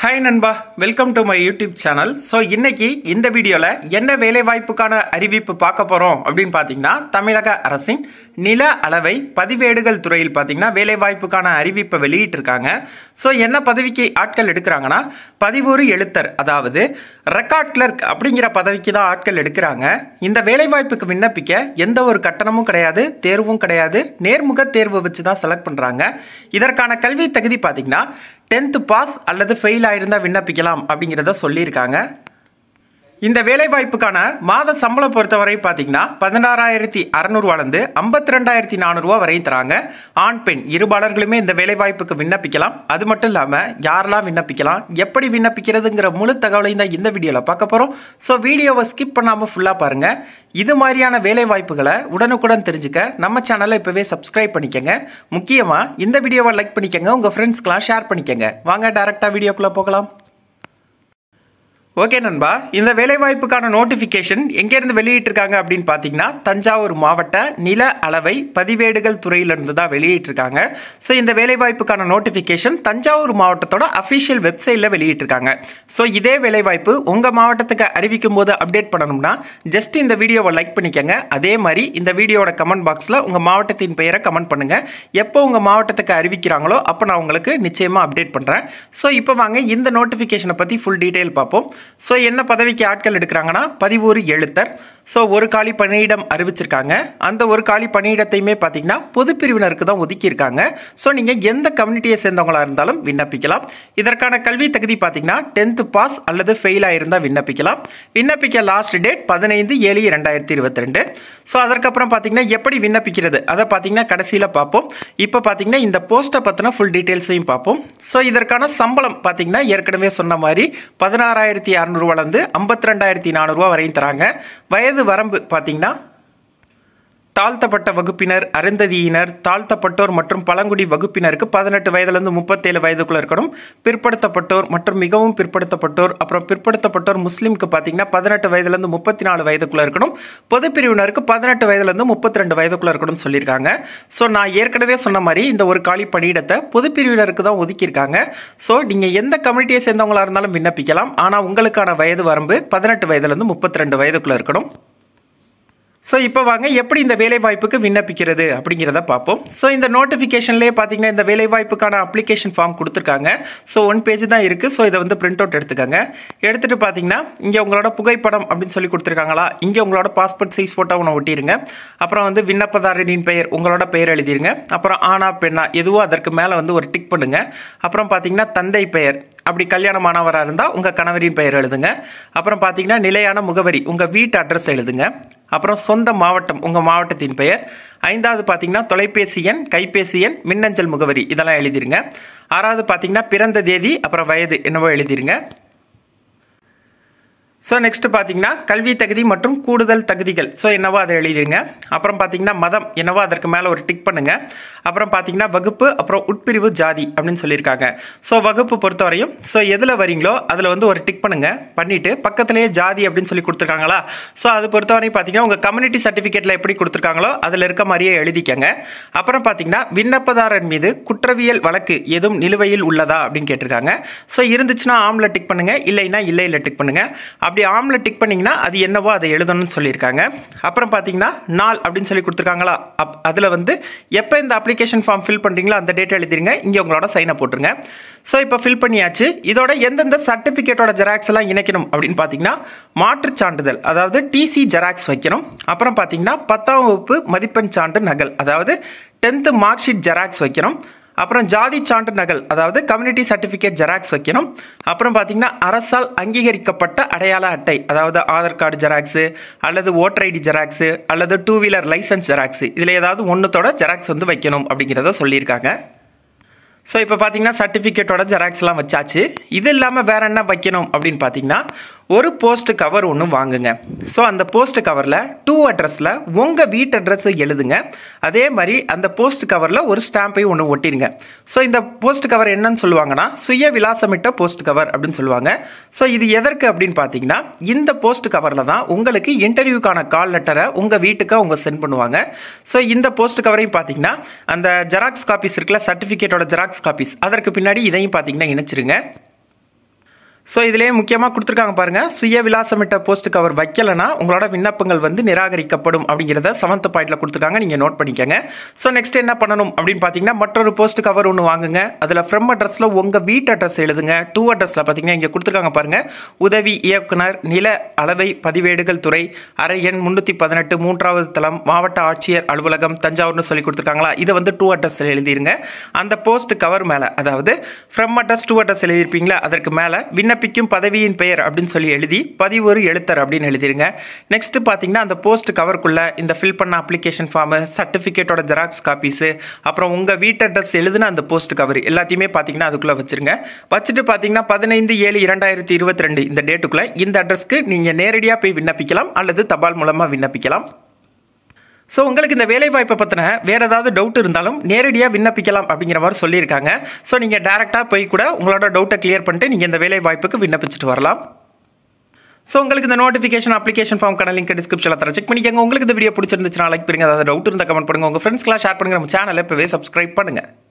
hi நண்பா welcome to my YouTube channel so இன்னைக்கு இந்த வீடியோவில் என்ன வேலைவாய்ப்புக்கான அறிவிப்பு பார்க்க போகிறோம் அப்படின்னு பார்த்தீங்கன்னா தமிழக அரசின் நில அளவை பதிவேடுகள் துறையில் பார்த்தீங்கன்னா வேலைவாய்ப்புக்கான அறிவிப்பை வெளியிட்டிருக்காங்க ஸோ என்ன பதவிக்கு ஆட்கள் எடுக்கிறாங்கன்னா பதிவுறு எழுத்தர் அதாவது ரெக்கார்ட் கிளர்க் அப்படிங்கிற பதவிக்கு தான் ஆட்கள் எடுக்கிறாங்க இந்த வேலைவாய்ப்புக்கு விண்ணப்பிக்க எந்த ஒரு கட்டணமும் கிடையாது தேர்வும் கிடையாது நேர்முக தேர்வு வச்சு தான் செலக்ட் பண்ணுறாங்க இதற்கான கல்வி தகுதி பார்த்தீங்கன்னா டென்த்து பாஸ் அல்லது ஃபெயில் ஆயிருந்தால் விண்ணப்பிக்கலாம் அப்படிங்கிறத சொல்லியிருக்காங்க இந்த வேலைவாய்ப்புக்கான மாத சம்பளம் பொறுத்தவரை பார்த்தீங்கன்னா பதினாறாயிரத்தி அறநூறுவாலேருந்து ஐம்பத்தி ரெண்டாயிரத்தி நானூறுரூவா வரையும் தராங்க ஆண் பெண் இருபாலர்களுமே இந்த வேலைவாய்ப்புக்கு விண்ணப்பிக்கலாம் அது மட்டும் இல்லாமல் யாரெல்லாம் விண்ணப்பிக்கலாம் எப்படி விண்ணப்பிக்கிறதுங்கிற முழு தகவலையும் தான் இந்த வீடியோவில் பார்க்க போகிறோம் ஸோ வீடியோவை ஸ்கிப் பண்ணாமல் ஃபுல்லாக பாருங்கள் இது மாதிரியான வேலை வாய்ப்புகளை உடனுக்குடன் தெரிஞ்சுக்க நம்ம சேனலை இப்போவே சப்ஸ்கிரைப் பண்ணிக்கங்க முக்கியமாக இந்த வீடியோவை லைக் பண்ணிக்கங்க உங்கள் ஃப்ரெண்ட்ஸ்க்கெலாம் ஷேர் பண்ணிக்கங்க வாங்க டேரெக்டாக வீடியோக்குள்ளே போகலாம் ஓகே நண்பா இந்த வேலைவாய்ப்புக்கான நோட்டிஃபிகேஷன் எங்கேருந்து வெளியிட்டிருக்காங்க அப்படின்னு பார்த்தீங்கன்னா தஞ்சாவூர் மாவட்ட நில அளவை பதிவேடுகள் துறையிலிருந்து தான் வெளியிட்டிருக்காங்க ஸோ இந்த வேலைவாய்ப்புக்கான நோட்டிஃபிகேஷன் தஞ்சாவூர் மாவட்டத்தோட அஃபிஷியல் வெப்சைட்டில் வெளியிட்டிருக்காங்க ஸோ இதே வேலைவாய்ப்பு உங்கள் மாவட்டத்துக்கு அறிவிக்கும் போது அப்டேட் பண்ணணும்னா ஜஸ்ட் இந்த வீடியோவை லைக் பண்ணிக்கங்க அதே மாதிரி இந்த வீடியோட கமெண்ட் பாக்ஸில் உங்கள் மாவட்டத்தின் பெயரை கமெண்ட் பண்ணுங்கள் எப்போ உங்கள் மாவட்டத்துக்கு அறிவிக்கிறாங்களோ அப்போ நான் உங்களுக்கு நிச்சயமாக அப்டேட் பண்ணுறேன் ஸோ இப்போ வாங்க இந்த நோட்டிஃபிகேஷனை பற்றி ஃபுல் டீட்டெயில் பார்ப்போம் ஸோ என்ன பதவிக்கு ஆட்கள் எடுக்கிறாங்கன்னா பதிவூறு எழுத்தர் ஸோ ஒரு காலி பணியிடம் அறிவிச்சிருக்காங்க அந்த ஒரு காலி பணியிடத்தையுமே பார்த்தீங்கன்னா பொது பிரிவினருக்கு தான் ஒதுக்கியிருக்காங்க ஸோ நீங்கள் எந்த கம்யூனிட்டியை சேர்ந்தவங்களாக இருந்தாலும் விண்ணப்பிக்கலாம் இதற்கான கல்வி தகுதி பார்த்தீங்கன்னா டென்த்து பாஸ் அல்லது ஃபெயில் ஆயிருந்தால் விண்ணப்பிக்கலாம் விண்ணப்பிக்க லாஸ்ட் டேட் பதினைந்து ஏழு ரெண்டாயிரத்தி இருபத்தி ரெண்டு ஸோ அதற்கப்புறம் பார்த்தீங்கன்னா எப்படி விண்ணப்பிக்கிறது அதை பார்த்தீங்கன்னா கடைசியில் பார்ப்போம் இப்போ பார்த்தீங்கன்னா இந்த போஸ்ட்டை பற்றின ஃபுல் டீட்டெயில்ஸையும் பார்ப்போம் ஸோ இதற்கான சம்பளம் பார்த்தீங்கன்னா ஏற்கனவே சொன்ன மாதிரி பதினாறாயிரத்தி அறநூறுவாலேருந்து ஐம்பத்தி ரெண்டாயிரத்தி நானூறுரூவா வரையும் தராங்க வயது வரம்பு பார்த்தீங்கன்னா தாழ்த்தப்பட்ட வகுப்பினர் அருந்ததியினர் தாழ்த்தப்பட்டோர் மற்றும் பழங்குடி வகுப்பினருக்கு பதினெட்டு வயதுலேருந்து முப்பத்தேழு வயதுக்குள்ள இருக்கணும் பிற்படுத்தப்பட்டோர் மற்றும் மிகவும் பிற்படுத்தப்பட்டோர் அப்புறம் பிற்படுத்தப்பட்டோர் முஸ்லீமுக்கு பார்த்தீங்கன்னா பதினெட்டு வயதுலேருந்து முப்பத்தி நாலு வயதுக்குள்ள இருக்கணும் பொது பிரிவினருக்கு பதினெட்டு வயதுலேருந்து முப்பத்தி ரெண்டு வயதுக்குள்ள இருக்கணும்னு சொல்லியிருக்காங்க ஸோ நான் ஏற்கனவே சொன்ன மாதிரி இந்த ஒரு காலி பணியிடத்தை பொது பிரிவினருக்கு தான் ஒதுக்கியிருக்காங்க ஸோ நீங்கள் எந்த கம்யூனிட்டியை சேர்ந்தவங்களாக இருந்தாலும் விண்ணப்பிக்கலாம் ஆனால் உங்களுக்கான வயது வரம்பு பதினெட்டு வயதுலேருந்து முப்பத்தி ரெண்டு வயதுக்குள்ள இருக்கணும் ஸோ இப்போ வாங்க எப்படி இந்த வேலைவாய்ப்புக்கு விண்ணப்பிக்கிறது அப்படிங்கிறத பார்ப்போம் ஸோ இந்த நோட்டிஃபிகேஷன்லேயே பார்த்தீங்கன்னா இந்த வேலைவாய்ப்புக்கான அப்ளிகேஷன் ஃபார்ம் கொடுத்துருக்காங்க ஸோ ஒன் பேஜ் தான் இருக்குது ஸோ இதை வந்து பிரிண்ட் அவுட் எடுத்துக்கோங்க எடுத்துகிட்டு பார்த்தீங்கன்னா இங்கே உங்களோட புகைப்படம் அப்படின்னு சொல்லி கொடுத்துருக்காங்களா இங்கே உங்களோட பாஸ்போர்ட் சைஸ் ஃபோட்டோ ஒன்று ஒட்டிடுங்க அப்புறம் வந்து விண்ணப்பதாரரின் பெயர் உங்களோட பெயர் எழுதிருங்க அப்புறம் ஆனா பெண்ணா எதுவோ அதற்கு மேலே வந்து ஒரு டிக் பண்ணுங்க அப்புறம் பார்த்தீங்கன்னா தந்தை பெயர் அப்படி கல்யாணமானவராக இருந்தால் உங்கள் கணவரின் பெயர் எழுதுங்க அப்புறம் பார்த்தீங்கன்னா நிலையான முகவரி உங்கள் வீட்டு அட்ரஸ் எழுதுங்க அப்புறம் சொந்த மாவட்டம் உங்கள் மாவட்டத்தின் பெயர் ஐந்தாவது பார்த்தீங்கன்னா தொலைபேசி எண் கைபேசி எண் மின்னஞ்சல் முகவரி இதெல்லாம் எழுதிருங்க ஆறாவது பார்த்தீங்கன்னா பிறந்த தேதி அப்புறம் வயது என்னவோ எழுதிருங்க ஸோ நெக்ஸ்ட் பார்த்தீங்கன்னா கல்வி தகுதி மற்றும் கூடுதல் தகுதிகள் ஸோ என்னவோ அதை எழுதிருங்க அப்புறம் பார்த்தீங்கன்னா மதம் என்னவோ அதற்கு மேலே ஒரு டிக் பண்ணுங்கள் அப்புறம் பார்த்தீங்கன்னா வகுப்பு அப்புறம் உட்பிரிவு ஜாதி அப்படின்னு சொல்லியிருக்காங்க ஸோ வகுப்பு பொறுத்தவரையும் ஸோ எதில் வரீங்களோ அதில் வந்து ஒரு டிக் பண்ணுங்கள் பண்ணிவிட்டு பக்கத்துலேயே ஜாதி அப்படின்னு சொல்லி கொடுத்துருக்காங்களா ஸோ அது பொறுத்தவரையும் பார்த்தீங்கன்னா உங்கள் கம்யூனிட்டி சர்டிஃபிகேட்டில் எப்படி கொடுத்துருக்காங்களோ அதில் இருக்க மாதிரியே எழுதிக்கங்க அப்புறம் பார்த்தீங்கன்னா விண்ணப்பதாரர் மீது குற்றவியல் வழக்கு எதுவும் நிலுவையில் உள்ளதா அப்படின்னு கேட்டிருக்காங்க ஸோ இருந்துச்சுன்னா ஆம்ல டிக் பண்ணுங்கள் இல்லைன்னா இல்லை இல்லை டிக் பண்ணுங்கள் அப்படி ஆம்ல டிக் பண்ணிங்கன்னா அது என்னவோ அதை எழுதணும்னு சொல்லியிருக்காங்க அப்புறம் பார்த்தீங்கன்னா நாள் அப்படின்னு சொல்லி கொடுத்துருக்காங்களா அப் அதில் வந்து எப்போ இந்த அப்ளிகேஷன் ஃபார்ம் ஃபில் பண்ணுறீங்களோ அந்த டேட்டை எழுதிருங்க இங்கே உங்களோட சைனை போட்டுருங்க ஸோ இப்போ ஃபில் பண்ணியாச்சு இதோட எந்தெந்த சர்டிஃபிகேட்டோட ஜெராக்ஸ் எல்லாம் இணைக்கணும் அப்படின்னு பார்த்தீங்கன்னா மாற்றுச் சான்றிதழ் அதாவது டிசி ஜெராக்ஸ் வைக்கணும் அப்புறம் பார்த்தீங்கன்னா பத்தாம் வகுப்பு மதிப்பெண் சான்று நகல் அதாவது டென்த்து மார்க் ஷீட் ஜெராக்ஸ் வைக்கணும் அப்புறம் ஜாதி சான்று நகல் அதாவது கம்யூனிட்டி சர்டிஃபிகேட் ஜெராக்ஸ் வைக்கணும் அப்புறம் பார்த்தீங்கன்னா அரசால் அங்கீகரிக்கப்பட்ட அடையாள அட்டை அதாவது ஆதார் கார்டு ஜெராக்ஸு அல்லது ஓட்டர் ஐடி ஜெராக்ஸு அல்லது டூ வீலர் லைசன்ஸ் ஜெராக்ஸு இதில் ஏதாவது ஒன்றுத்தோட ஜெராக்ஸ் வந்து வைக்கணும் அப்படிங்கிறத சொல்லியிருக்காங்க ஸோ இப்போ பார்த்தீங்கன்னா சர்டிஃபிகேட்டோட ஜெராக்ஸ்லாம் வச்சாச்சு இது இல்லாமல் வேறு என்ன வைக்கணும் அப்படின்னு பார்த்தீங்கன்னா ஒரு போஸ்ட் கவர் ஒன்று வாங்குங்க ஸோ அந்த போஸ்ட் கவரில் டூ அட்ரஸில் உங்கள் வீட்டு அட்ரஸை எழுதுங்க அதே மாதிரி அந்த போஸ்ட் கவரில் ஒரு ஸ்டாம்பையும் ஒன்று ஒட்டிருங்க ஸோ இந்த போஸ்ட் கவர் என்னன்னு சொல்லுவாங்கன்னா சுய விலாசமிட்ட போஸ்ட் கவர் அப்படின்னு சொல்லுவாங்க ஸோ இது எதற்கு அப்படின்னு பார்த்தீங்கன்னா இந்த போஸ்ட் கவரில் தான் உங்களுக்கு இன்டர்வியூக்கான கால் லெட்டரை உங்கள் வீட்டுக்கு அவங்க சென்ட் பண்ணுவாங்க ஸோ இந்த போஸ்ட் கவரையும் பார்த்தீங்கன்னா அந்த ஜெராக்ஸ் காப்பீஸ் இருக்குல்ல சர்டிஃபிகேட்டோட ஜெராக்ஸ் காப்பீஸ் அதற்கு பின்னாடி இதையும் பார்த்தீங்கன்னா இணைச்சிருங்க ஸோ இதுலேயே முக்கியமாக கொடுத்துருக்காங்க பாருங்கள் சுய விலாசமிட்ட போஸ்ட் கவர் வைக்கலைன்னா உங்களோட விண்ணப்பங்கள் வந்து நிராகரிக்கப்படும் அப்படிங்கிறத செவன்த் பாயிண்ட்டில் கொடுத்துருக்காங்க நீங்கள் நோட் பண்ணிக்கோங்க ஸோ நெக்ஸ்ட் என்ன பண்ணணும் அப்படின்னு பார்த்தீங்கன்னா மற்றொரு போஸ்ட் கவர் ஒன்று வாங்குங்க அதில் ஃப்ரம் அட்ரஸில் உங்கள் வீட்டு அட்ரஸ் எழுதுங்க டூ அட்ரஸில் பார்த்தீங்கன்னா இங்கே கொடுத்துருக்காங்க பாருங்கள் உதவி இயக்குனர் நில அளவை பதிவேடுகள் துறை அறை எண் முந்நூற்றி பதினெட்டு மூன்றாவது தளம் மாவட்ட ஆட்சியர் அலுவலகம் தஞ்சாவூர்னு சொல்லி கொடுத்துருக்காங்களா இதை வந்து டூ அட்ரஸில் எழுதிருங்க அந்த போஸ்ட் கவர் மேலே அதாவது ஃப்ரம் அட்ரஸ் டூ அட்ரஸ் எழுதியிருப்பீங்களா அதற்கு மேலே விண்ணப்பிக்கும் பதவியின் பெயர் அப்படின்னு சொல்லி எழுதி பதிவொரு எழுத்தர் அப்படின்னு எழுதிருங்க நெக்ஸ்ட் பார்த்தீங்கன்னா அந்த போஸ்ட் கவருக்குள்ளே இந்த ஃபில் பண்ண அப்ளிகேஷன் ஃபார்மு சர்டிஃபிகேட்டோட ஜெராக்ஸ் காப்பீஸு அப்புறம் உங்கள் வீட்டு அட்ரஸ் எழுதுன அந்த போஸ்ட் கவர் எல்லாத்தையுமே பார்த்தீங்கன்னா அதுக்குள்ளே வச்சுருங்க வச்சுட்டு பார்த்தீங்கன்னா பதினைந்து ஏழு இரண்டாயிரத்தி இருபத்தி ரெண்டு இந்த டேட்டுக்குள்ளே இந்த அட்ரஸ்க்கு நீங்கள் நேரடியாக போய் விண்ணப்பிக்கலாம் அல்லது தபால் மூலமாக விண்ணப்பிக்கலாம் ஸோ உங்களுக்கு இந்த வேலைவாய்ப்பை பற்றின வேறு ஏதாவது டவுட் இருந்தாலும் நேரடியாக விண்ணப்பிக்கலாம் அப்படிங்கிற மாதிரி சொல்லியிருக்காங்க ஸோ நீங்கள் டேரெக்டாக போய் கூட உங்களோட டவுட்டை கிளியர் பண்ணிட்டு நீங்கள் இந்த வேலைவாய்ப்புக்கு விண்ணப்பிச்சுட்டு வரலாம் ஸோ உங்களுக்கு இந்த நோட்டிஃபிகேஷன் அப்ளிகேஷன் ஃபார்ம்க்கான லிங்க் டிஸ்கிரிப்ஷனில் தர செக் பண்ணிக்கோங்க உங்களுக்கு இந்த வீடியோ பிடிச்சிருந்துச்சுன்னா லைக் பண்ணுங்க அதாவது டவுட் இருந்தால் கமெண்ட் பண்ணுங்க உங்கள் ஃப்ரெண்ட்ஸ்க்கெலாம் ஷேர் பண்ணுங்க நம்ம சேனலை இப்போவே சப்ஸ்கிரைப் பண்ணுங்கள்